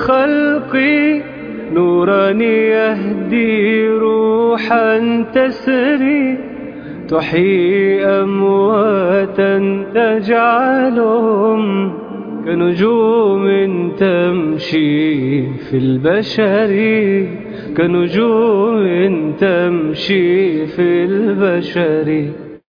الخلق نورا يهدي روحا تسري تحيي أمواتا تجعلهم كنجوم تمشي في البشر كنجوم تمشي في البشر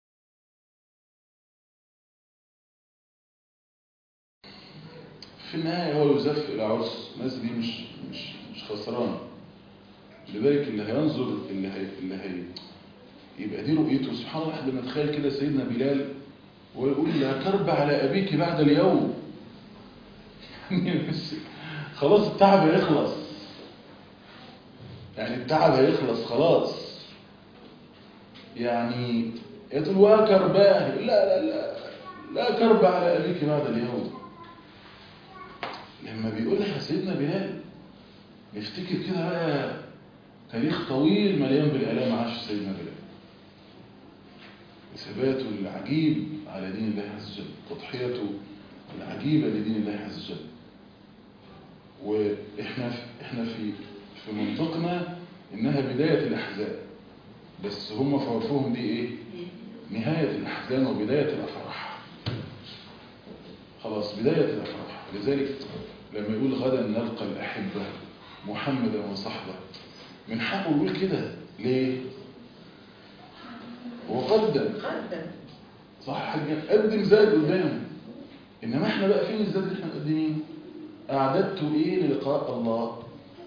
في النهاية هو يزف إلى عرس الناس دي مش مش مش خسرانة لذلك اللي هينظر اللي هي اللي هي يبقى دي رؤيته سبحان الله لما تخيل كده سيدنا بلال ويقول لا كرب على أبيك بعد اليوم خلاص التعب هيخلص يعني التعب هيخلص خلاص يعني يقول وكرباه لا لا لا لا كرب على أبيك بعد اليوم لما بيقولها سيدنا بلال نفتكر كده بقى تاريخ طويل مليان بالآلام عاش سيدنا بلال ثباته العجيب على دين الله عز وجل تضحيته العجيبة لدين الله عز وجل وإحنا في إحنا في في منطقنا إنها بداية الأحزان بس هم في عرفهم دي إيه؟ نهاية الأحزان وبداية الأفراح خلاص بداية الأفراح لذلك لما يقول غدا نلقى الأحبة محمدا وصحبه من حقه يقول كده ليه؟ هو قدم قدم صح حاجة قدم زاد قدامه إنما احنا بقى فين الزاد اللي احنا مقدمينه أعددت إيه للقاء الله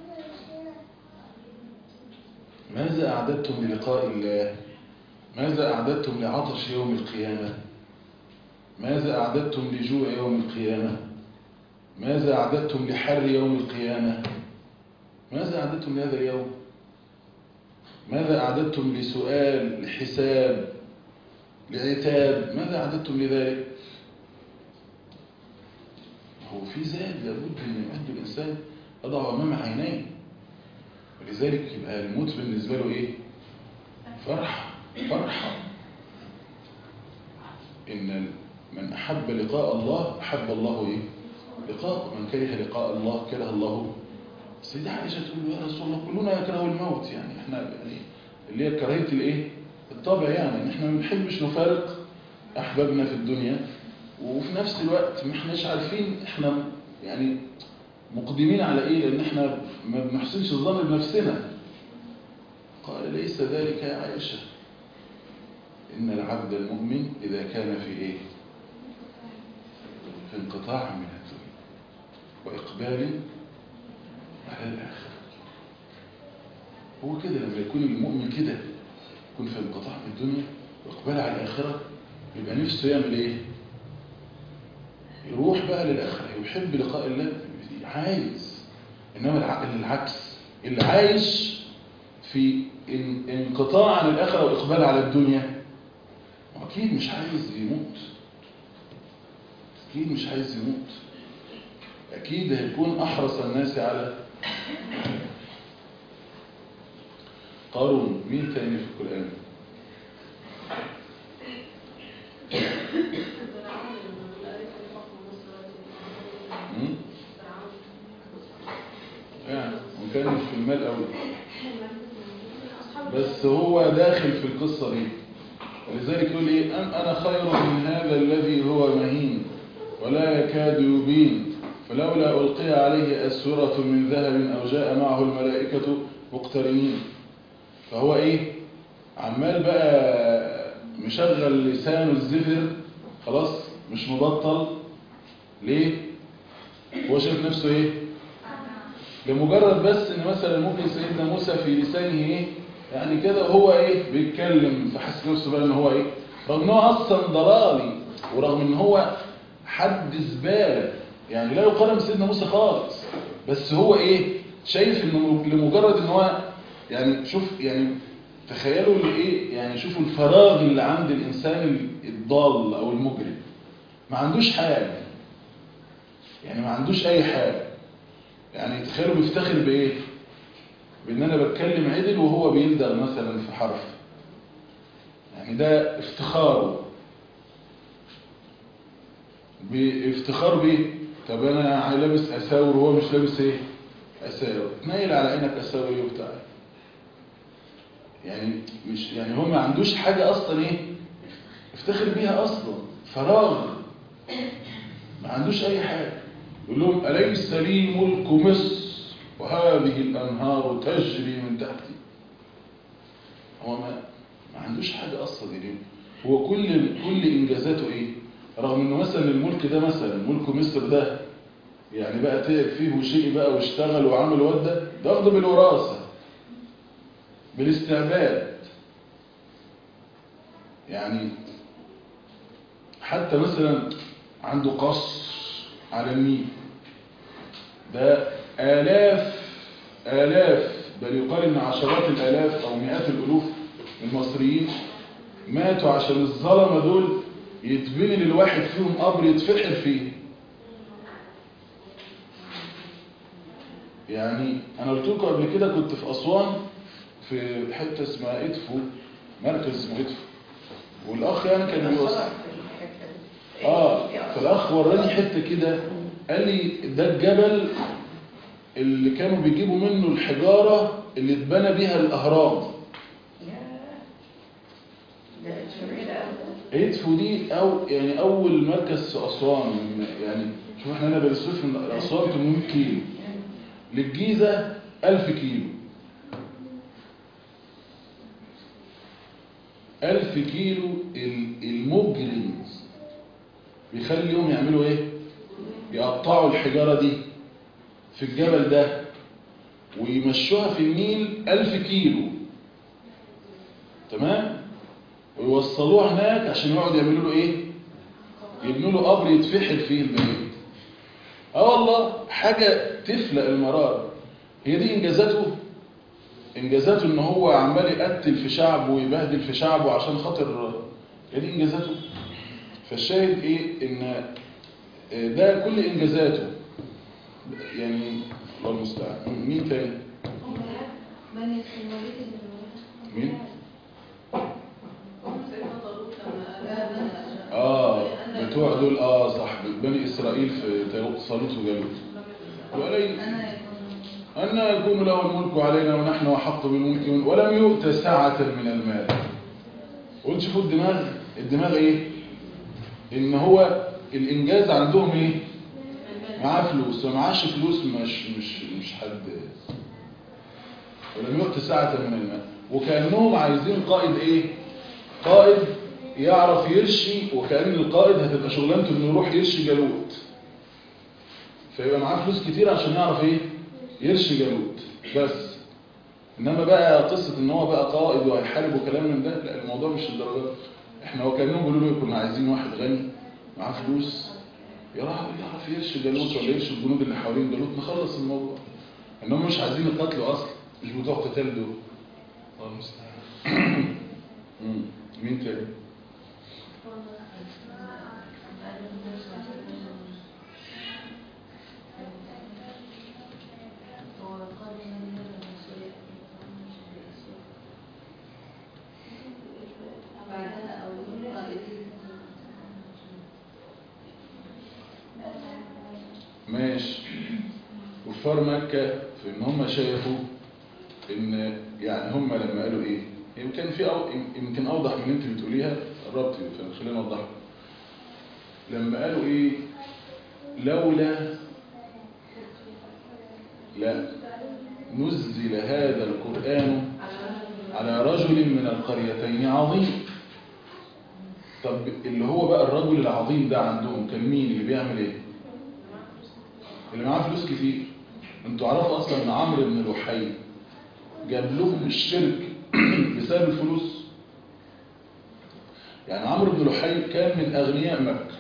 ماذا أعددتم للقاء الله ماذا أعددتم لعطش يوم القيامة ماذا أعددتم لجوع يوم القيامة ماذا أعددتم لحر يوم القيامة ماذا أعددتم لهذا اليوم ماذا أعددتم لسؤال لحساب لعتاب ماذا أعددتم لذلك هو في زاد لابد أن يعد الإنسان أضع أمام عينيه ولذلك يبقى الموت بالنسبة له إيه فرحة فرحة إن من أحب لقاء الله أحب الله إيه لقاء من كره لقاء الله كره الله سيدة عائشة تقول يا رسول الله كلنا يكره الموت يعني احنا يعني اللي هي كراهية الايه الطبع يعني ان احنا ما بنحبش نفارق احبابنا في الدنيا وفي نفس الوقت ما احناش عارفين احنا يعني مقدمين على ايه لان احنا ما بنحسنش الظن بنفسنا قال ليس ذلك يا عائشة ان العبد المؤمن اذا كان في ايه في انقطاع من الدنيا واقبال على الآخرة هو كده لما يكون المؤمن كده يكون في انقطاع من الدنيا وإقبال على الآخرة يبقى نفسه يعمل إيه؟ يروح بقى للآخرة يحب لقاء الله عايز إنما العقل العكس اللي عايش في ان- انقطاع عن الآخرة وإقبال على الدنيا أكيد مش عايز يموت أكيد مش عايز يموت أكيد هيكون أحرص الناس على قارون مين تاني في القرآن مم؟ يعني وكان في المال قوي بس هو داخل في القصة دي ولذلك يقول ايه أم أنا خير من هذا الذي هو مهين ولا يكاد يبين فلولا ألقي عليه أسورة من ذهب أو جاء معه الملائكة مقترنين فهو إيه عمال بقى مشغل لسانه الزفر خلاص مش مبطل ليه هو شايف نفسه إيه لمجرد بس ان مثلا ممكن سيدنا موسى في لسانه ايه يعني كده وهو ايه بيتكلم فحس نفسه بقى ان هو ايه رغم ان هو اصلا ضلالي ورغم ان هو حد زباله يعني لا يقارن بسيدنا موسى خالص بس هو ايه شايف انه لمجرد ان هو يعني شوف يعني تخيلوا اللي ايه يعني شوفوا الفراغ اللي عند الانسان الضال او المجرم ما عندوش حاجه يعني ما عندوش اي حاجه يعني تخيلوا بيفتخر بايه بان انا بتكلم عدل وهو بيلدغ مثلا في حرف يعني ده افتخاره بافتخار بايه طب انا لابس اساور وهو مش لابس ايه اساور تنيل على عينك اساور ايه وبتاع يعني مش يعني هو ما عندوش حاجه اصلا ايه يفتخر بيها اصلا فراغ ما عندوش اي حاجه يقول لهم اليس لي ملك مصر وهذه الانهار تجري من تحتي هو ما ما عندوش حاجه اصلا يعني هو كل كل انجازاته ايه رغم انه مثلا الملك ده مثلا ملك مصر ده يعني بقى تعب فيه وشيء بقى واشتغل وعمل وده ده واخده بالوراثه بالاستعباد يعني حتى مثلا عنده قصر على النيل ده آلاف آلاف بل يقال إن عشرات الآلاف أو مئات الألوف المصريين ماتوا عشان الظلمة دول يتبني للواحد فيهم قبر يتفحر فيه يعني أنا قلت لكم قبل كده كنت في أسوان في حتة اسمها إدفو مركز اسمه إدفو والأخ يعني كان بيوصل اه فالاخ وراني حته كده قال لي ده الجبل اللي كانوا بيجيبوا منه الحجاره اللي اتبنى بيها الاهرام ادفو دي او يعني اول مركز في اسوان يعني شوف احنا هنا بني سويف من اسوان 800 كيلو للجيزه 1000 كيلو 1000 كيلو المجرم بيخلي اليوم يعملوا ايه يقطعوا الحجارة دي في الجبل ده ويمشوها في النيل ألف كيلو تمام ويوصلوها هناك عشان يقعدوا يعملوا له ايه يبنوا له قبر يتفحر فيه البعيد اه والله حاجة تفلق المرار هي دي انجازاته انجازاته ان هو عمال يقتل في شعبه ويبهدل في شعبه عشان خاطر هي دي انجازاته فالشاهد ايه ان ده كل انجازاته يعني الله المستعان مين تاني مين اه بتوع دول اه صح بني اسرائيل في صالوت وجالوت ولي أن يكون له الملك علينا ونحن أحق بالملك ولم يؤت سعة من المال قلت شوفوا الدماغ الدماغ ايه ان هو الانجاز عندهم ايه معاه فلوس ما معاش فلوس مش مش مش حد ولم يؤت ساعة من المال وكأنهم عايزين قائد ايه قائد يعرف يرشي وكأن القائد هتبقى شغلانته انه يروح يرشي جالوت فيبقى معاه فلوس كتير عشان يعرف ايه يرشي جالوت بس انما بقى قصة ان هو بقى قائد وهيحارب وكلام من ده لا الموضوع مش الدرجات احنا هو كانهم بيقولوا له كنا عايزين واحد غني معاه فلوس يعرف يعرف يرشي جالوت ولا يرشي الجنود اللي حوالين جالوت نخلص الموضوع انهم مش عايزين القتل اصلا مش بتوع قتال دول الله المستعان مين تاني ماشي كفار مكة في ان هم شايفوا ان يعني هم لما قالوا ايه يمكن في أو يمكن اوضح من انت بتقوليها قربت فخلينا نوضحها لما قالوا ايه لولا لا نزل هذا القرآن على رجل من القريتين عظيم طب اللي هو بقى الرجل العظيم ده عندهم كان مين اللي بيعمل ايه اللي معاه فلوس كتير انتوا عرفوا اصلا ان عمرو بن لحي جاب لهم الشرك بسبب الفلوس يعني عمرو بن لحي كان من اغنياء مكة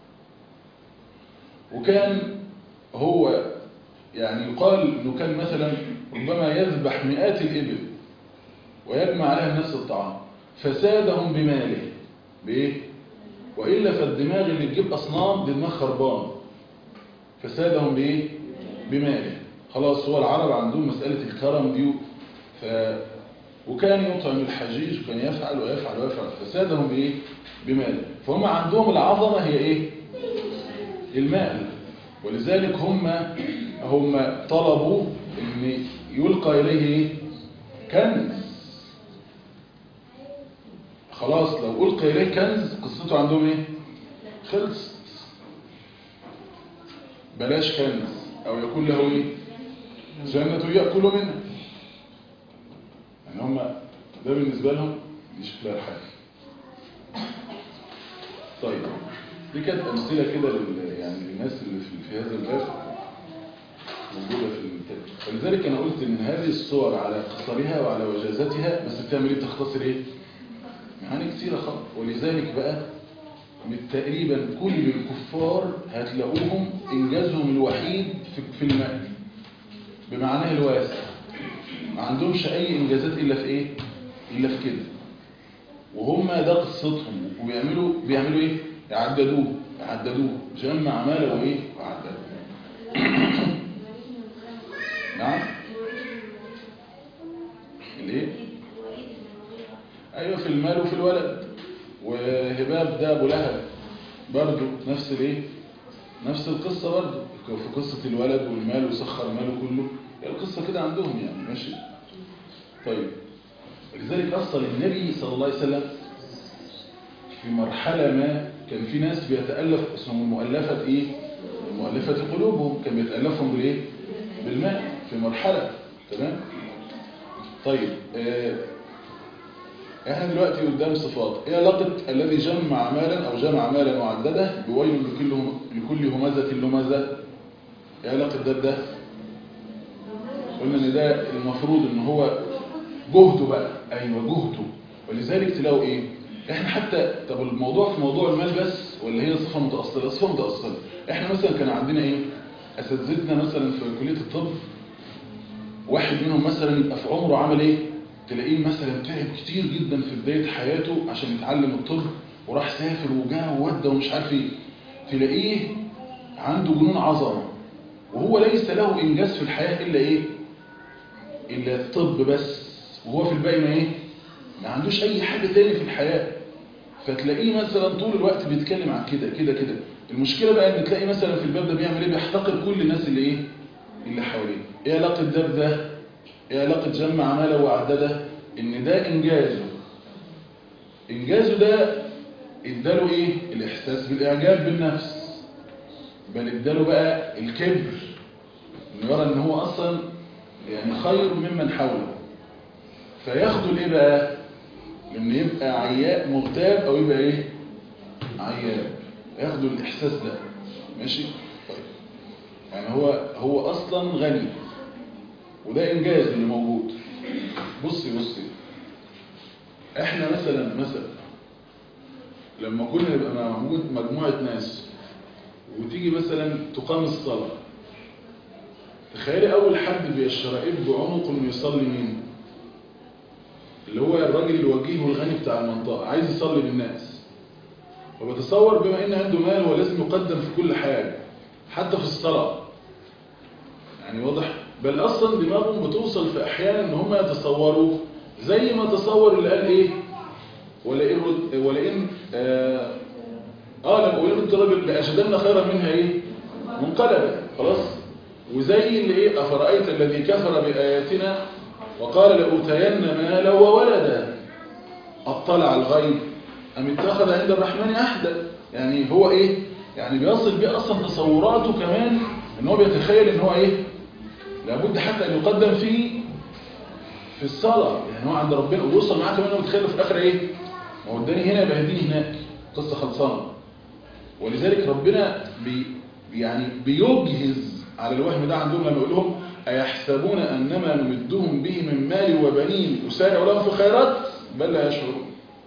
وكان هو يعني يقال انه كان مثلا ربما يذبح مئات الابل ويجمع عليها الناس الطعام فسادهم بماله بايه والا فالدماغ اللي تجيب اصنام دي دماغ خربان فسادهم بايه بماله خلاص هو العرب عندهم مسألة الكرم دي ف... وكان يطعم الحجيج وكان يفعل ويفعل ويفعل فسادهم بايه بماله فهم عندهم العظمة هي ايه المال ولذلك هم هم طلبوا ان يلقى اليه ايه كنز خلاص لو القي اليه كنز قصته عندهم ايه خلصت بلاش كنز او يكون له ايه جنة يأكل منها يعني هم ده بالنسبة لهم دي شكلها الحاجة طيب دي كانت أمثلة كده لل يعني للناس اللي في, في هذا الباب موجودة في الكتاب ولذلك أنا قلت إن هذه الصور على قصرها وعلى وجازتها بس بتعمل إيه بتختصر إيه؟ معاني كثيرة خالص ولذلك بقى تقريبا كل الكفار هتلاقوهم إنجازهم الوحيد في, في المال بمعناه الواسع ما عندهمش أي إنجازات إلا في إيه؟ إلا في كده وهم ده قصتهم وبيعملوا بيعملوا إيه؟ يعددوه يعددوه جمع ماله وإيه؟ وعددوه نعم الايه ايوه في المال وفي الولد وهباب ده ابو لهب برضه نفس الايه نفس القصه برضه في قصه الولد والمال وسخر ماله كله هي القصه كده عندهم يعني ماشي طيب ولذلك اصلا النبي صلى الله عليه وسلم في مرحله ما كان في ناس بيتالف اسمهم المؤلفه ايه مؤلفه قلوبهم كان بيتالفهم بالايه بالماء في مرحلة تمام طيب آه، احنا دلوقتي قدام صفات ايه علاقة الذي جمع مالا او جمع مالا وعدده بويل لكل هم- لكل همزة لمزة ايه علاقة ده بده قلنا ان ده المفروض ان هو جهده بقى ايوه جهده ولذلك تلاقوا ايه احنا حتى طب الموضوع في موضوع المال بس ولا هي صفة متأصلة صفة متأصلة احنا مثلا كان عندنا ايه اساتذتنا مثلا في كلية الطب واحد منهم مثلا يبقى في عمره عمل ايه تلاقيه مثلا تعب كتير جدا في بداية حياته عشان يتعلم الطب وراح سافر وجاء وودى ومش عارف ايه تلاقيه عنده جنون عظمة وهو ليس له انجاز في الحياة الا ايه الا الطب بس وهو في الباقي ما ايه ما عندوش اي حاجة تاني في الحياة فتلاقيه مثلا طول الوقت بيتكلم عن كده كده كده المشكلة بقى ان تلاقي مثلا في الباب ده بيعمل ايه بيحتقر كل الناس اللي ايه اللي حواليه ايه علاقة ده بده ايه علاقة جمع ماله وعدده ان ده انجازه انجازه ده اداله ايه الاحساس بالاعجاب بالنفس بل اداله بقى الكبر انه يرى ان هو اصلا يعني خير ممن حوله فياخدوا الايه بقى ان يبقى عياء مغتاب او يبقى ايه عياب ياخدوا الاحساس ده ماشي طيب يعني هو هو اصلا غني وده انجاز اللي موجود بصي بصي احنا مثلا مثلا لما كنا نبقى موجود مجموعة ناس وتيجي مثلا تقام الصلاة تخيلي اول حد بيشرقب بعنقه انه يصلي مين اللي هو الراجل الوجيه والغني بتاع المنطقة عايز يصلي بالناس وبتصور بما ان عنده مال هو لازم يقدم في كل حاجة حتى في الصلاة يعني واضح بل اصلا دماغهم بتوصل في احيانا ان هم يتصوروا زي ما تصور اللي قال ايه ولئن رد- ولئن اه, آه لما ولئن رد رجل لأجدن خيرا منها ايه منقلبا خلاص وزي اللي ايه افرأيت الذي كفر بآياتنا وقال لأوتين مالا وولدا اطلع الغيب ام اتخذ عند الرحمن احدا يعني هو ايه يعني بيصل بيه اصلا تصوراته كمان ان هو بيتخيل ان هو ايه لابد حتى ان يقدم فيه في الصلاة يعني هو عند ربنا ويوصل معاه كمان وتخيله في الاخر ايه ما هو اداني هنا يبقى هديني هناك قصة خلصانة ولذلك ربنا بي يعني بيجهز على الوهم ده عندهم لما يقول لهم أيحسبون أنما نمدهم به من مال وبنين يسارع لهم في الخيرات بل لا يشعرون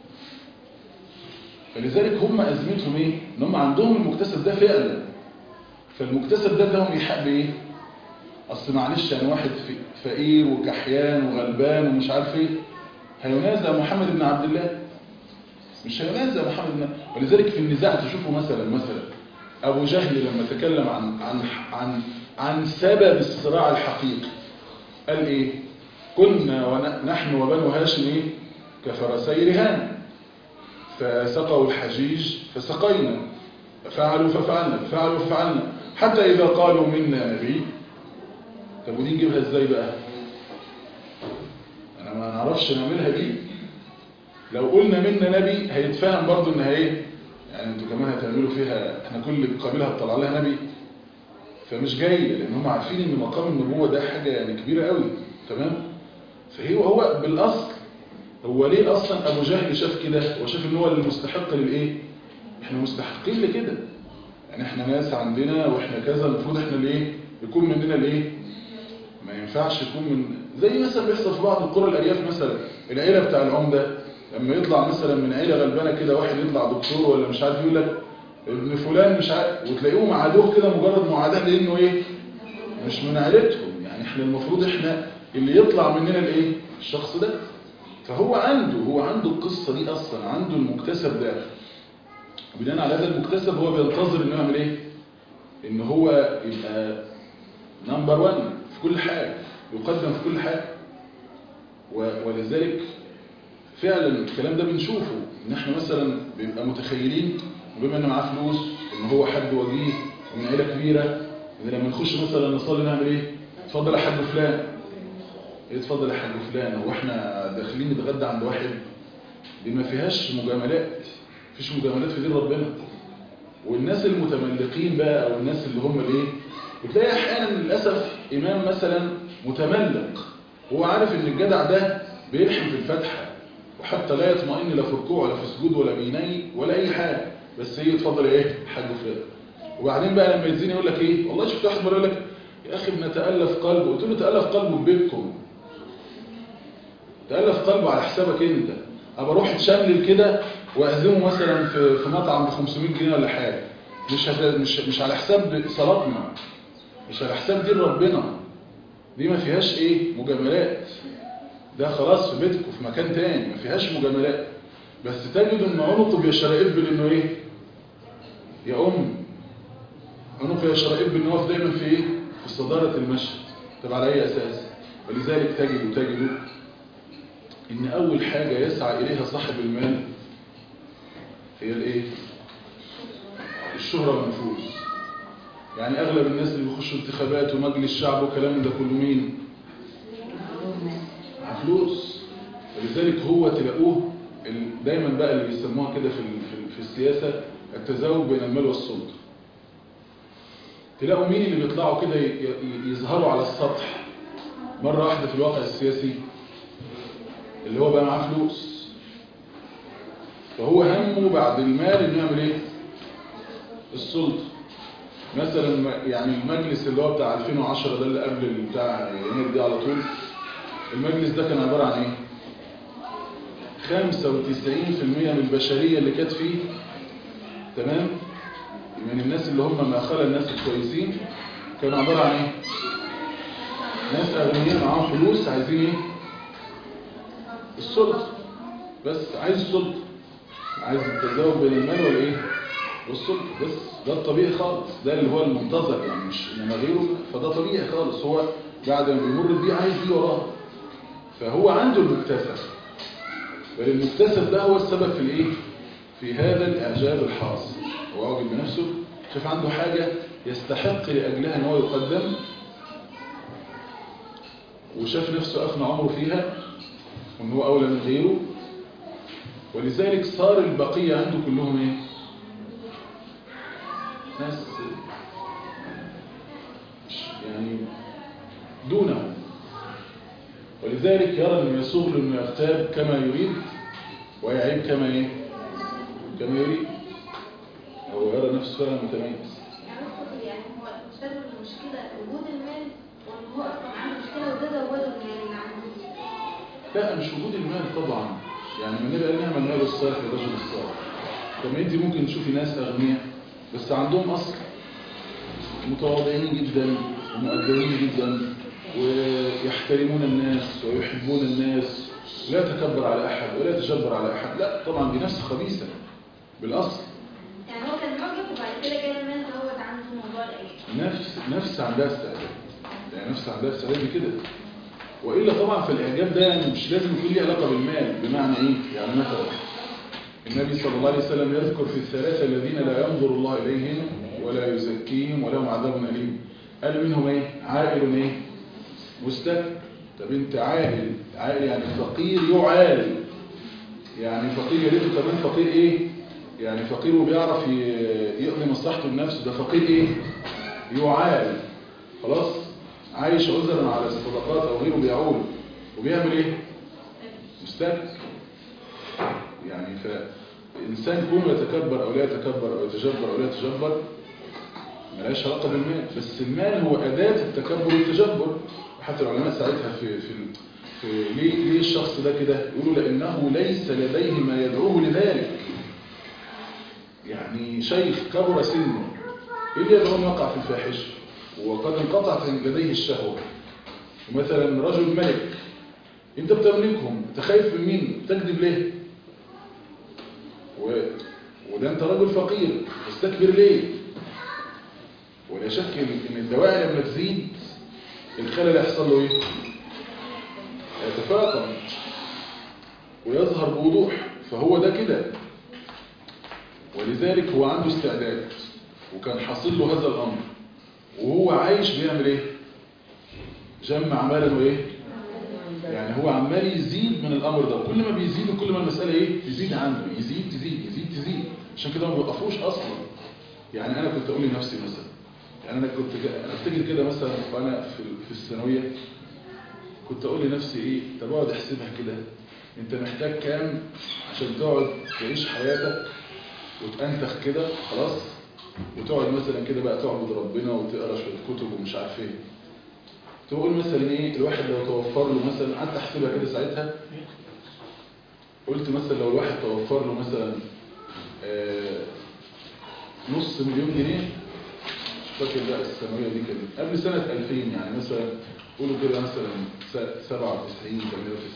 فلذلك هم أزمتهم إيه؟ إن هم عندهم المكتسب ده فعلا فالمكتسب ده لهم يحق بإيه؟ أصل معلش يعني واحد في- فقير وكحيان وغلبان ومش عارف إيه هينازع محمد بن عبد الله مش هينازع محمد بن ولذلك في النزاع تشوفوا مثلا مثلا أبو جهل لما تكلم عن عن عن عن سبب الصراع الحقيقي قال إيه كنا ونحن وبنو هاشم إيه كفرسي رهان فسقوا الحجيج فسقينا فعلوا ففعلنا فعلوا ففعلنا حتى إذا قالوا منا نبي طب ودي نجيبها ازاي بقى انا ما نعرفش نعملها دي لو قلنا منا نبي هيتفهم برضو انها ايه يعني انتوا كمان هتعملوا فيها احنا كل قبيله هتطلع لها نبي فمش جاي لان هم عارفين ان مقام النبوه ده حاجه يعني كبيره قوي تمام فهي هو بالاصل هو ليه اصلا ابو جهل شاف كده هو شاف ان هو المستحق للايه احنا مستحقين لكده يعني احنا ناس عندنا واحنا كذا المفروض احنا الايه يكون مننا الايه ما ينفعش يكون من زي مثلا بيحصل في بعض القرى الارياف مثلا العيله بتاع العمده لما يطلع مثلا من عيله غلبانه كده واحد يطلع دكتور ولا مش عارف يقول لك ابن فلان مش عارف وتلاقيهم عادوه كده مجرد معاداه لانه ايه مش من عيلتهم يعني احنا المفروض احنا اللي يطلع مننا الايه الشخص ده فهو عنده هو عنده القصه دي اصلا عنده المكتسب ده بناء على هذا المكتسب هو بينتظر انه يعمل ايه ان هو يبقى نمبر 1 في كل حاجه يقدم في كل حاجه و- ولذلك فعلا الكلام ده بنشوفه ان احنا مثلا بنبقى متخيلين وبما ان معاه فلوس ان هو حد وجيه ومن عيله كبيره ان لما نخش مثلا نصلي نعمل ايه اتفضل يا حاج فلان ايه اتفضل يا حاج فلان هو احنا داخلين نتغدى عند واحد دي ما فيهاش مجاملات مفيش مجاملات في دين ربنا والناس المتملقين بقى او الناس اللي هم الايه بتلاقي احيانا للاسف امام مثلا متملق هو عارف ان الجدع ده بيلحم في الفتحه وحتى لا يطمئن لا في ركوع ولا في سجود ولا بيني ولا اي حاجه بس هي اتفضل ايه حاج فلان وبعدين بقى لما يزيني يقول لك ايه والله شفت واحد مره يقول لك يا اخي بنتالف قلبه قلت له تالف قلبه ببيتكم تالف قلبه على حسابك انت ابقى اروح اتشمل كده واعزمه مثلا في في مطعم ب 500 جنيه ولا حاجه مش هت- مش مش على حساب صلاتنا مش على حساب دين ربنا دي ما فيهاش ايه مجاملات ده خلاص في بيتكم في مكان تاني ما فيهاش مجاملات بس تجد ان عنقه بيشرقب انه ايه يا ام عنقه يشرقب انه واقف دايما في ايه في صداره المشهد طب على اي اساس ولذلك تجد تجد ان اول حاجه يسعى اليها صاحب المال هي الايه الشهره والنفوذ يعني اغلب الناس اللي بيخشوا انتخابات ومجلس شعب وكلام ده كله مين مع فلوس ولذلك هو تلاقوه ال- دايما بقى اللي بيسموها كده في ال- في ال- في السياسه التزاوج بين المال والسلطه تلاقوا مين اللي بيطلعوا كده ي- ي- يظهروا على السطح مره واحده في الواقع السياسي اللي هو بقى معاه فلوس فهو همه بعد المال انه يعمل ايه السلطه مثلا ما- يعني المجلس اللي هو بتاع 2010 ده اللي قبل ال- بتاع يناير دي على طول المجلس ده كان عبارة عن ايه 95% من البشرية اللي كانت فيه تمام من الناس اللي هم ما خلا الناس الكويسين كانوا عبارة عن ايه ناس اغنياء معاهم فلوس عايزين ايه السلطة بس عايز السلطة عايز التزاوج بين المال والايه والسلطة بس ده الطبيعي خالص ده اللي هو المنتظر يعني مش انما غيره فده طبيعي خالص هو بعد ما بيمر بيه عايز دي وراه فهو عنده المكتسب بل المكتسب ده هو السبب في الايه في هذا الاعجاب الحاصل هو عاجب بنفسه شاف عنده حاجة يستحق لأجلها ان هو يقدم وشاف نفسه أفنى عمره فيها وان هو أولى من غيره ولذلك صار البقية عنده كلهم ايه ناس يعني دونه ولذلك يرى انه يسوغ له انه يغتاب كما يريد ويعيب كما ايه كما يريد هو يرى نفسه فعلا متميز يعني أقصد يعني هو سبب المشكلة وجود المال وإن هو أصلا عنده مشكلة وده زوده المال اللي عنده لا مش وجود المال طبعا يعني من النبي قال نعم المال الصالح للرجل الصالح طب ما انت ممكن تشوفي ناس اغنياء بس عندهم اصل متواضعين جدا ومؤدبين جدا ويحترمون الناس ويحبون الناس لا يتكبر على احد ولا يتجبر على احد لا طبعا دي نفس خبيثه بالاصل يعني هو كان معجب وبعد كده جاي المال زود عنده موضوع الإعجاب نفس نفس عندها استعداد يعني نفس عندها استعداد بكده والا طبعا فالاعجاب ده يعني مش لازم يكون ليه علاقه بالمال بمعنى ايه يعني مثلا النبي صلى الله عليه وسلم يذكر في الثلاثه الذين لا ينظر الله اليهم ولا يزكيهم ولهم عذاب أليم قال منهم ايه عائل ايه مستكبر طب انت عائل عائل يعني فقير يعال يعني فقير يا ريته كمان فقير ايه يعني فقير وبيعرف ي- يقضي مصلحته لنفسه ده فقير ايه يعال خلاص عايش عذرا على الصدقات او غيره بيعول وبيعمل ايه مستكبر يعني فإنسان كونه يتكبر أو لا يتكبر أو يتجبر أو لا يتجبر ملهاش علاقة بالمال بس المال هو أداة التكبر والتجبر وحتى العلماء ساعتها في في, في ليه, ليه الشخص ده كده يقولوا لأنه ليس لديه ما يدعوه لذلك يعني شيخ كبر سنه إيه اللي يدعوه أن يقع في الفاحشة وقد انقطعت لديه الشهوة ومثلا رجل ملك انت بتملكهم انت خايف من مين تكذب ليه و... وده انت راجل فقير مستكبر ليه ولا شك ان الدواعي لما تزيد الخلل يحصل له ايه يتفاقم ويظهر بوضوح فهو ده كده ولذلك هو عنده استعداد وكان حاصل له هذا الامر وهو عايش بيعمل ايه جمع مالا وايه يعني هو عمال يزيد من الامر ده كل ما بيزيد كل ما المساله ايه تزيد عنده يزيد تزيد يزيد تزيد عشان كده ما بيوقفوش اصلا يعني انا كنت اقول لنفسي مثلا يعني انا كنت جا- انا افتكر كده مثلا وانا في في الثانويه كنت اقول لنفسي ايه طب اقعد احسبها كده انت محتاج كام عشان تقعد تعيش حياتك وتنتخ كده خلاص وتقعد مثلا كده بقى تعبد ربنا وتقرا شويه كتب ومش عارف ايه تقول مثلا ايه الواحد لو توفر له مثلا قعدت احسبها كده ساعتها قلت مثلا لو الواحد توفر له مثلا آه، نص مليون جنيه مش فاكر بقى الثانويه دي كانت قبل سنه 2000 يعني مثلا قولوا كده مثلا س- 97 98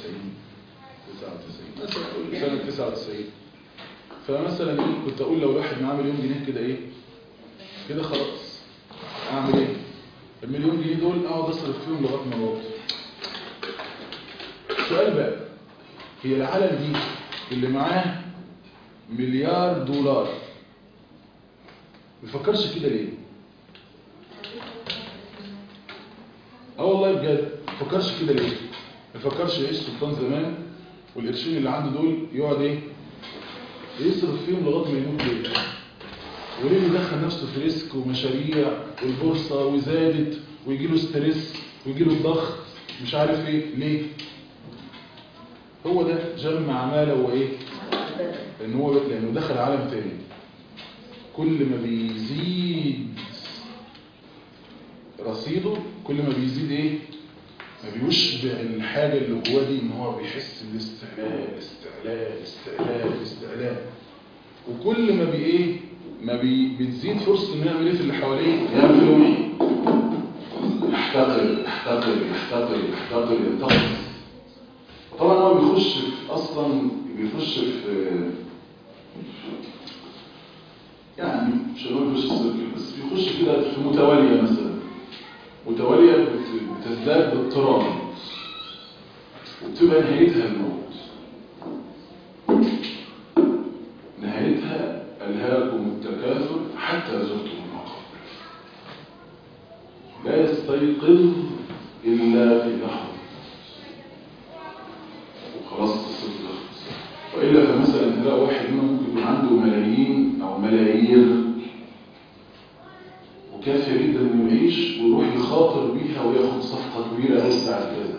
99 مثلا قول سنه 99 فمثلا ايه كنت اقول لو الواحد معاه مليون جنيه كده ايه كده خلاص اعمل ايه المليون جنيه دول اقعد اصرف فيهم لغايه ما اموت السؤال بقى هي العالم دي اللي معاه مليار دولار ما بيفكرش كده ليه اه والله بجد ما بيفكرش كده ليه ما بيفكرش يعيش سلطان زمان والقرشين اللي عنده دول يقعد ايه يصرف فيهم لغايه ما يموت ليه وليه يدخل نفسه في ريسك ومشاريع والبورصة وزادت ويجي له ستريس ويجي له الضغط مش عارف ايه ليه هو ده جمع ماله وايه لان هو لانه دخل عالم تاني كل ما بيزيد رصيده كل ما بيزيد ايه ما بيشبع الحاجة اللي جواه دي ان هو بيحس بالاستعلاء استعلاء استعلاء استعلاء وكل ما بي ايه ما بي بتزيد فرصة انه يعمل ايه في اللي حواليه يعمل فيهم ايه يحتقر يحتقر يحتقر يحتقر ينتقص طبعا هو بيخش في اصلا بيخش في يعني مش هنقول بيخش في السيركل بس بيخش كده في متوالية مثلا متوالية بت- بتزداد باضطراب وبتبقى نهايتها الموت نهايتها ألهاكم التكاثر حتى زرتم المقابر لا يستيقظ إلا في لحظة وخلاص القصة تخلص وإلا فمثلا تلاقي واحد منهم ممكن يكون عنده ملايين أو ملايير وكافية جدا إنه يعيش ويروح يخاطر بيها وياخد صفقة كبيرة أوي بتاعت كذا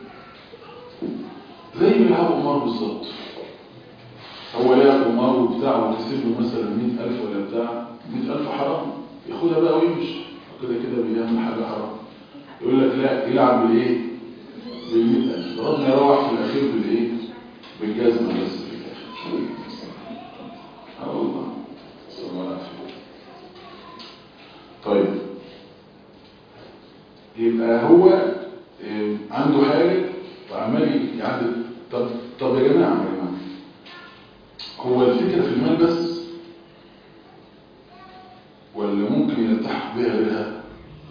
زي ما بيلعبوا قمار بالظبط هو لعب قمار وبتاع وكسب له مثلا 100000 ولا بتاع 100000 حرام ياخدها بقى ويمشي كده كده بيعمل حاجة حرام يقول لك لا يلعب بالايه بال 100000 ربنا يروح في الاخير بالايه بالجزمة بس في الاخر اه والله صلى الله عليه وسلم طيب يبقى هو آه، عنده حاجة وعمال يعدل طب طب يا جماعة يا جماعة هو الفكرة في المال بس ولا ممكن يلتحق بها غيرها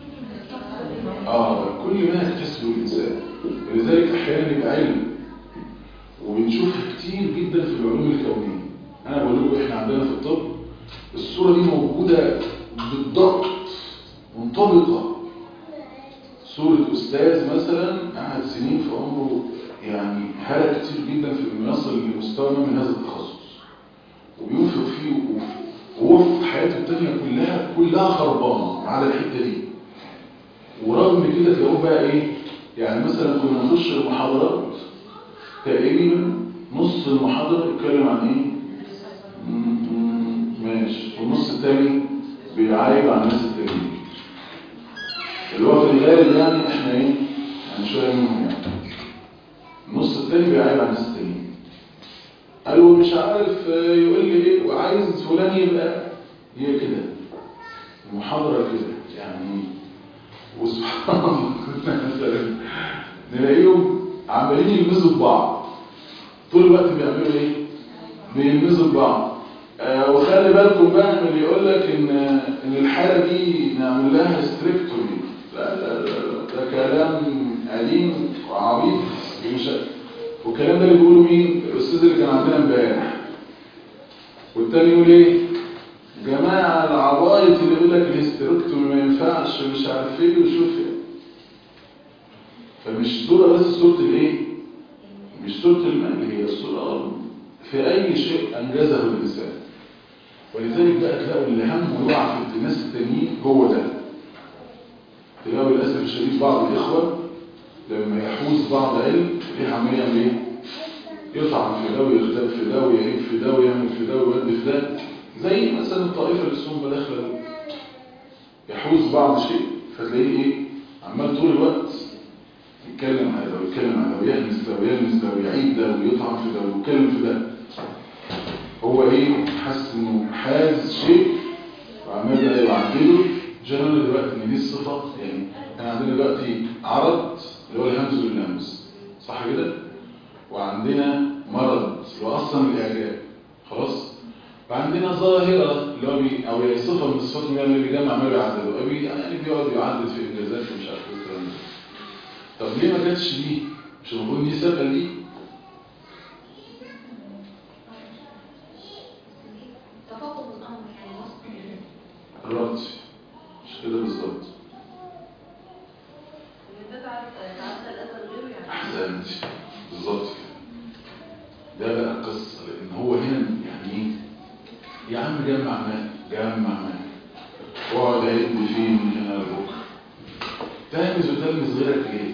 اه كل ما يكتسبه الإنسان ولذلك أحيانا يبقى علم وبنشوفها كتير جدا في العلوم الكونية أنا بقول لكم إحنا عندنا في الطب الصورة دي موجودة بالضبط منطبقة صورة أستاذ مثلا قعد سنين في عمره يعني هلك كتير جدا في إنه يصل لمستوى ما من هذا التخصص وبينفق فيه وف- وهو في حياته التانية كلها كلها خربانة على الحتة دي ورغم كده تلاقوه بقى إيه يعني مثلا كنا نخش المحاضرات تقريبا نص المحاضرة يتكلم عن إيه؟ م- م- ماشي والنص التاني بيعايب عن الناس التانيين اللي هو في الغالب يعني احنا ايه يعني شويه منهم يعني النص التاني بيعايب عن الناس التانيين قالوا مش عارف آه، يقول لي ايه وعايز فلان يبقى هي كده المحاضره كده يعني وسبحان الله كنا مثلا نلاقيهم عمالين يلمسوا في بعض طول الوقت بيعملوا ايه بيلمسوا في بعض آه وخلي بالكم بقى من اللي يقول لك ان ان الحاله دي نعمل لها ستريكتومي لا لا لا لا، ده كلام قديم وعبيط مش والكلام ده اللي بيقوله مين الاستاذ اللي كان عندنا امبارح والتاني يقول ايه جماعه العبايط اللي يقول لك الهستريكتومي ما ينفعش مش عارف ايه وشوف ايه فمش صوره بس صوره الايه مش صوره المال هي الصوره في اي شيء انجزه الانسان ولذلك بقى تلاقوا اللي همه يقع في الناس التانيين هو ده تلاقوا للاسف الشديد بعض الاخوه لما يحوز بعض علم ليه عمال يعمل ايه؟ يطعن في ده ويغتاب في ده ويعيب في ده ويعمل في ده ويودي في ده زي مثلا الطائفه اللي اسمهم داخله دول يحوز بعض شيء فتلاقيه ايه؟ عمال طول الوقت يتكلم على ده ويتكلم على ده ويهمس ده ويلمس ده ويعيد ده ويطعن في ده ويتكلم في ده هو ايه حاسس انه حاز شيء وعمال بقى يعدله جنرال دلوقتي ان دي الصفه يعني احنا عندنا دلوقتي عرض اللي هو الهمز واللمس صح كده وعندنا مرض اللي هو اصلا الاعجاب خلاص وعندنا ظاهره اللي هو بي او هي صفه من الصفات اللي اللي بيجمع عمال يعدل أو بي- يعني بيقعد يعدل في انجازات ومش عارف ايه الكلام ده طب ليه ما كانتش دي مش المفروض دي سبب ليه تفاقم الامر يعني وصل الرد مش كده بالظبط ده تعدى تعدى الاذى غيره يعني احسنت بالظبط كده ده بقى قصه لان هو هنا يعني ايه يا عم جمع مال جمع مال واقعد عد فيه من هنا لبكره تهمز وتلمس غيرك ليه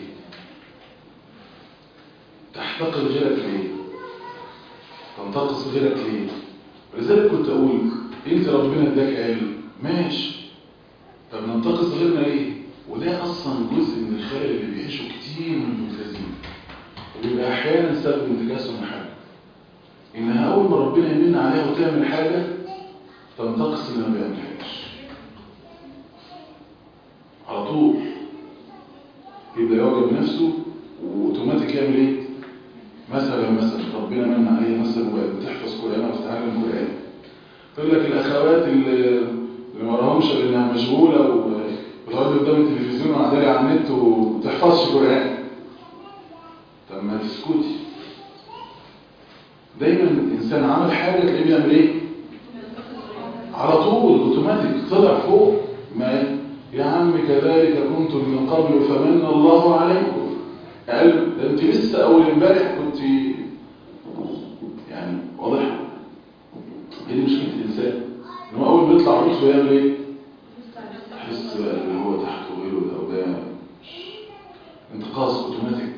تحتقر غيرك ليه تنتقص غيرك ليه ولذلك كنت اقول انت ربنا اداك علم ماشي طب ننتقص غيرنا ليه وده اصلا جزء من الخلل اللي بيعيشه كتير من الملتزمين وبيبقى احيانا سبب انتكاسهم حاجه انها اول ما ربنا يمن عليها وتعمل حاجه تنتقص اللي ما بيعملهاش على طول يبدا يواجه نفسه واوتوماتيك يعمل ايه مثلا مثلا ربنا من عليها مثلا وبقت بتحفظ قران وتتعلم قران تقول لك الاخوات اللي اللي ما وراهمش غير انها مشغوله و- وتقعد قدام التلفزيون وقاعده على النت وتحفظش قران طب ما تسكتي دايما الانسان عمل حاجه تلاقيه بيعمل ايه على طول اوتوماتيك طلع فوق ما يا عم كذلك كنتم من قبل فمن الله عليكم قال ده انت لسه اول امبارح كنت يعني واضح هي دي مشكله الانسان ان هو اول ما يطلع رتبه يعمل ايه يحس بقى اللي هو تحت وغيره ده وده انتقاص اوتوماتيك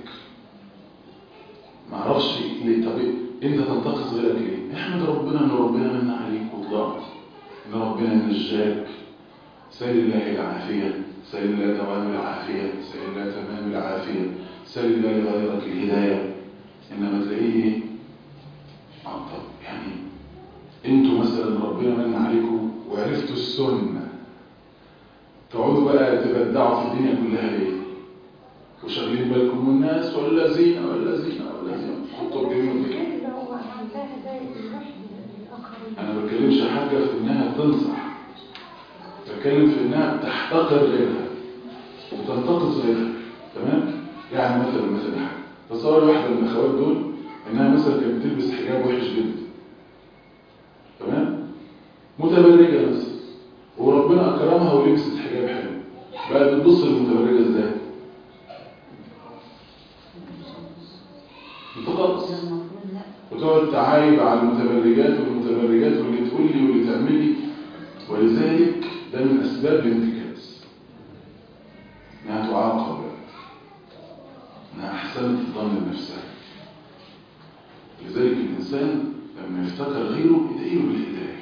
ما اعرفش ليه طب إيه؟ انت تنتقص غيرك ليه احمد ربنا ان ربنا من عليك وطلعت ان ربنا نجاك سال الله العافيه سال الله دوام العافيه سال الله تمام العافيه سال الله لغيرك الهدايه انما تلاقيه ايه آه، طب يعني انتوا مثلا ربنا من عليكم وعرفتوا السنه تقعدوا بقى تبدعوا في الدنيا كلها ليه وشغلين بالكم من الناس والذين والذين والذين خطوا بيهم كده كده هو عندها هداية الوحي للآخرين انا ما بتكلمش حاجه في انها تنصح بتكلم في انها تحتقر غيرها وتنتقص غيرها تمام يعني مثلا مثلا حاجه تصور واحده من الاخوات دول انها مثلا كانت بتلبس حجاب وحش جدا تمام متبرجه مثلا وربنا امها ولبست حجاب حلو بقت بتبص للمتبرجه ازاي بتقص المفروض لا وتقعد تعايب على المتبرجات والمتبرجات واللي تقول لي واللي تعمل لي ولذلك ده من اسباب الانتكاس انها تعاقب انها احسنت الظن بنفسها لذلك الانسان لما يفتكر غيره يدعي له بالهدايه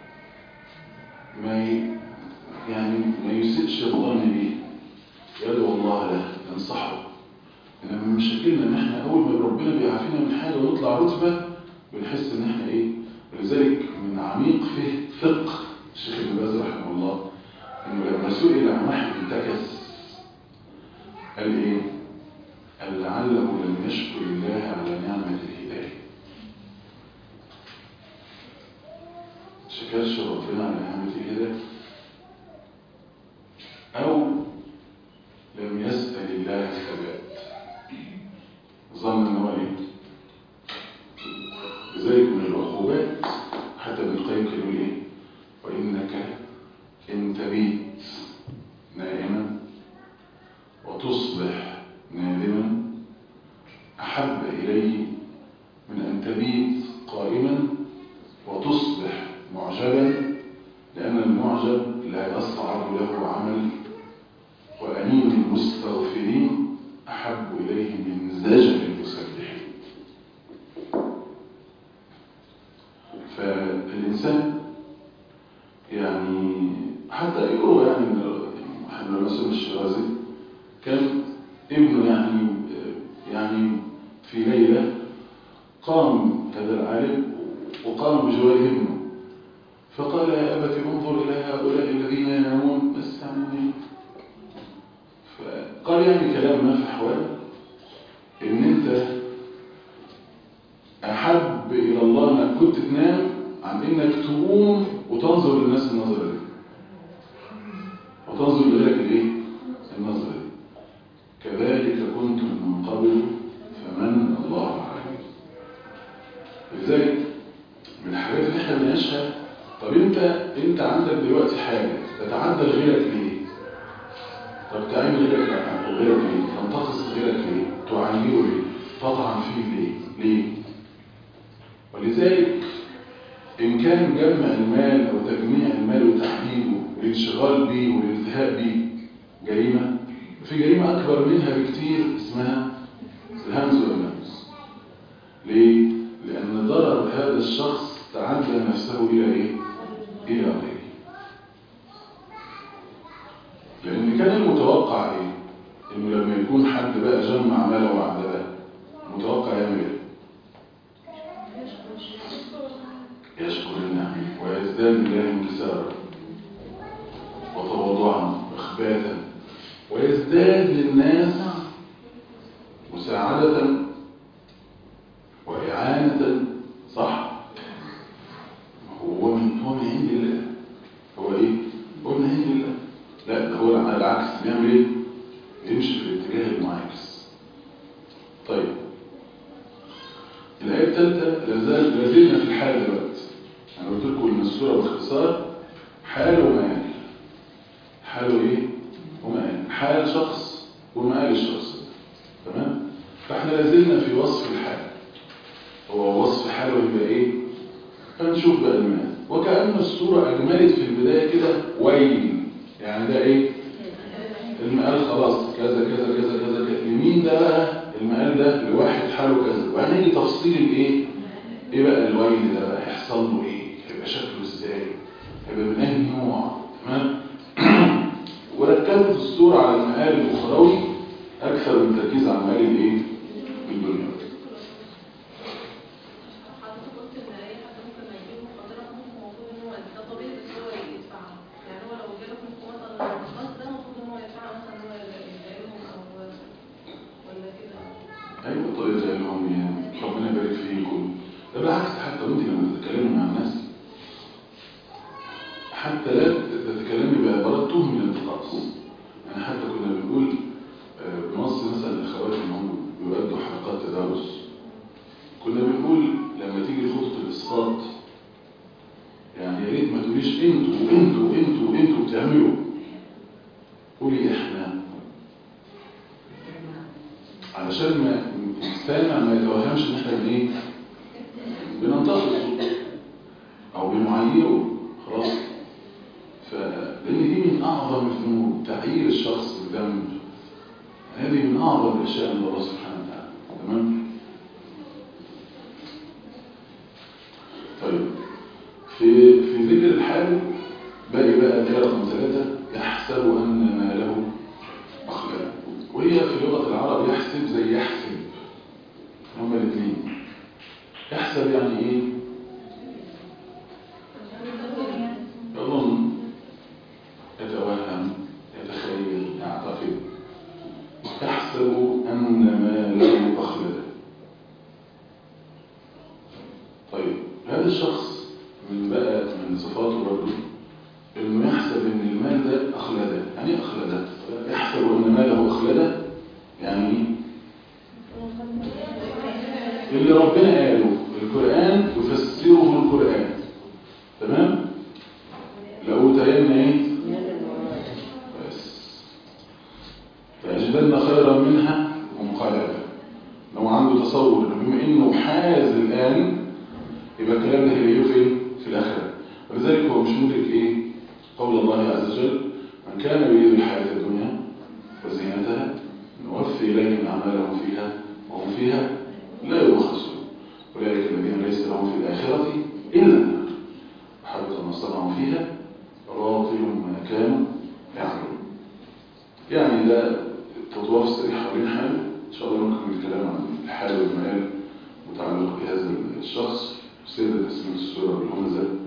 ما ي... يعني ما يسيئش الظن به يدعو الله له ينصحه انما من مشاكلنا ان احنا اول ما ربنا بيعافينا من حاجه ونطلع رتبه بنحس ان احنا ايه ولذلك من عميق فيه فقه الشيخ ابن باز رحمه الله انه لما سئل عن واحد انتكس قال ايه؟ قال لعله لم يشكر الله على نعمه الهدايه شكرش ربنا على نعمه الهدايه او لم يسال الله الثبات ظن ان هو ايه لذلك من العقوبات حتى ابن القيم كان يقول ايه وانك ان تبيت نائما وتصبح نادما احب الي من ان تبيت قائما وتصبح معجبا لان المعجب لا يصعب له عمل وانين المستغفرين أحب إليه من زجر المسبحين فالإنسان يعني حتى يقولوا يعني إن محمد ناصر الشيرازي كان ابنه يعني يعني في ليلة قام هذا العالم وقام بجوار ابنه فقال يا أبت انظر إلى هؤلاء الذين ينامون بس يعني فقال يعني كلام ما في حوال ان انت احب الى الله انك كنت تنام عن انك تقوم وتنظر للناس النظرة دي وتنظر لغيرك الايه النظرة دي كذلك كنتم من قبل فمن الله عليكم لذلك من الحاجات اللي احنا بنعيشها طب انت انت عندك دلوقتي حاجه تتعدى لغيرك ليه طب تعين غيرك غيرك ليه تنتقص غيرك ليه تعيره ليه تطعن فيه ليه ليه ولذلك إن كان جمع المال أو تجميع المال وتحديده والانشغال به والالتهاء به جريمة في جريمة أكبر منها بكتير اسمها الهمز والنفس ليه؟ لأن ضرر هذا الشخص تعدى نفسه إلى إيه؟ إلى غيره لأن كان المتوقع إيه؟ إنه لما يكون حد بقى جمع ماله وعدده متوقع يعمل إيه؟ يشكر النعم ويزداد الله انكسارا وتواضعا واخباتا ويزداد للناس مساعدة وإعانة صح هو من هو من عند الله هو ايه هو من عند الله لا ده هو على العكس بيعمل ايه يمشي في الاتجاه المعاكس طيب الآية الثالثة لازال لازلنا في الحال دلوقتي أنا قلت لكم إن السورة باختصار حال ومآل حاله إيه؟ ومآل حال شخص ومآل الشخص تمام؟ فإحنا لازلنا في وصف الحال هو وصف حاله يبقى إيه؟ فنشوف بقى المآل وكأن السورة أجملت في البداية كده ويل يعني ده إيه؟ المقال خلاص كذا كذا كذا كذا كذا لمين ده بقى المقال ده لواحد حاله كذا وهنيجي تفصيل الايه ايه بقى الويل ده بقى يحصل له ايه هيبقى شكله ازاي هيبقى من اي نوع تمام وركزت الصورة على المقال الاخروي اكثر من التركيز على المقال الايه الدنيا حضرتك قلت ان اي حد ممكن ما يجيله مخدرات ممكن المفروض ان هو ده طبيعي بس هو يدفعها يعني هو لو جاله مثلا الاشخاص ده المفروض ان هو يدفعها مثلا ان هو يلاقيهم او ولا كده ايوه طيب زي لهم يعني ربنا يبارك فيكم ده بالعكس حتى وانت لما تتكلمي مع الناس حتى لا تتكلمي بعبارات تهم الانتقاص يعني حتى كنا بنقول آه، بنوصي مثلا الاخوات ان هم بيؤدوا حلقات تدارس كنا بنقول لما تيجي خطوه الاسقاط يعني يا ريت ما تقوليش انتوا وانتوا وانتوا وانتوا بتعملوا علشان ما السامع ما يتوهمش ان احنا بايه بننتقده او بنعيره خلاص فلان دي من اعظم الذنوب تعيير الشخص بالذنب هذه من اعظم الاشياء عند الله سبحانه وتعالى تمام طيب في في ذكر الحال باقي بقى الآية رقم ثلاثة يحسب أن ما له أخلاق وهي في لغة العرب يحسب زي يحسب هما الاثنين يحسب يعني ايه يظن يتوهم يتخيل يعتقد يحسب أن ما له أخلاق طيب هذا الشخص من بقى من صفاته برضه انه يحسب ان المال ده اخلده يعني ايه اخلده يحسب ان ماله اخلده يعني ايه اللي ربنا قاله القرآن يفسره القرآن تمام لأوتين ايه بس فأجدن خيرا منها منقلبا لو عنده تصور انه بما انه حاز الآن يبقى الكلام ده هيلاقيه فين في الآخرة ولذلك هو مش مدرك ايه قول الله عز وجل من كان يريد الحياة الدنيا وزينتها نوفي إليهم أعمالهم فيها وهم فيها لا يبخسون أولئك الذين ليس لهم في الآخرة إلا النار وحبط ما صنعوا فيها باطل ما كانوا يعملون يعني ده تطوار السريح حوالين حاله إن شاء الله ممكن الكلام عن الحال والمآل متعلق بهذا الشخص سيدة تسمية السورة بالهمزة